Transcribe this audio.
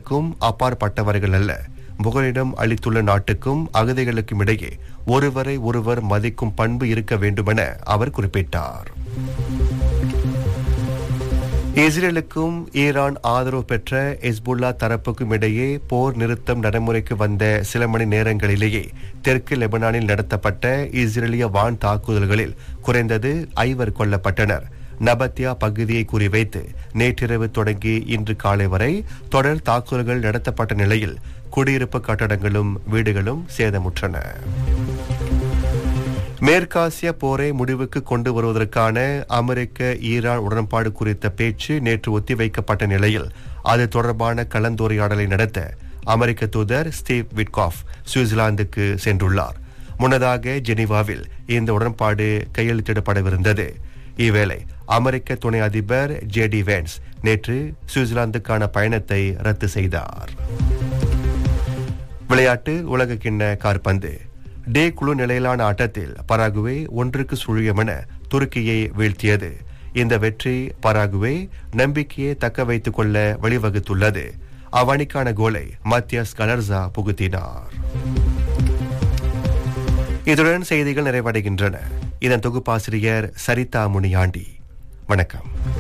மதங்களுக்கும் அப்பாற்பட்டவர்கள் அல்ல புகலிடம் அளித்துள்ள நாட்டுக்கும் அகதிகளுக்கும் இடையே ஒருவரை ஒருவர் மதிக்கும் பண்பு இருக்க வேண்டுமென அவர் குறிப்பிட்டார் இஸ்ரேலுக்கும் ஈரான் ஆதரவு பெற்ற எஸ்புல்லா தரப்புக்கும் இடையே போர் நிறுத்தம் நடைமுறைக்கு வந்த சில மணி நேரங்களிலேயே தெற்கு லெபனானில் நடத்தப்பட்ட இஸ்ரேலிய வான் தாக்குதல்களில் குறைந்தது ஐவர் கொல்லப்பட்டனர் நபத்தியா பகுதியை குறிவைத்து நேற்றிரவு தொடங்கி இன்று காலை வரை தொடர் தாக்குதல்கள் நடத்தப்பட்ட நிலையில் குடியிருப்பு கட்டடங்களும் வீடுகளும் சேதமுற்றன மேற்காசிய போரை முடிவுக்கு கொண்டு வருவதற்கான அமெரிக்க ஈரான் உடன்பாடு குறித்த பேச்சு நேற்று ஒத்திவைக்கப்பட்ட நிலையில் அது தொடர்பான கலந்துரையாடலை நடத்த அமெரிக்க தூதர் ஸ்டீவ் விட்காஃப் சுவிட்சர்லாந்துக்கு சென்றுள்ளார் முன்னதாக ஜெனீவாவில் இந்த உடன்பாடு கையெழுத்திடப்படவிருந்தது இவ்வேளை அமெரிக்க துணை அதிபர் ஜே டி வேன்ஸ் நேற்று சுவிட்சர்லாந்துக்கான பயணத்தை ரத்து செய்தார் விளையாட்டு உலக கிண்ண கார்பந்து டே குழு நிலையிலான ஆட்டத்தில் பராகுவே ஒன்றுக்கு சுழியம் என துருக்கியை வீழ்த்தியது இந்த வெற்றி பராகுவே நம்பிக்கையை தக்க வைத்துக் கொள்ள வழிவகுத்துள்ளது அவ்வணிக்கான கோலை மத்தியஸ் கலர்சா புகுத்தினார் இதுடன் செய்திகள் நிறைவடைகின்றன இதன் தொகுப்பாசிரியர் சரிதா முனியாண்டி வணக்கம்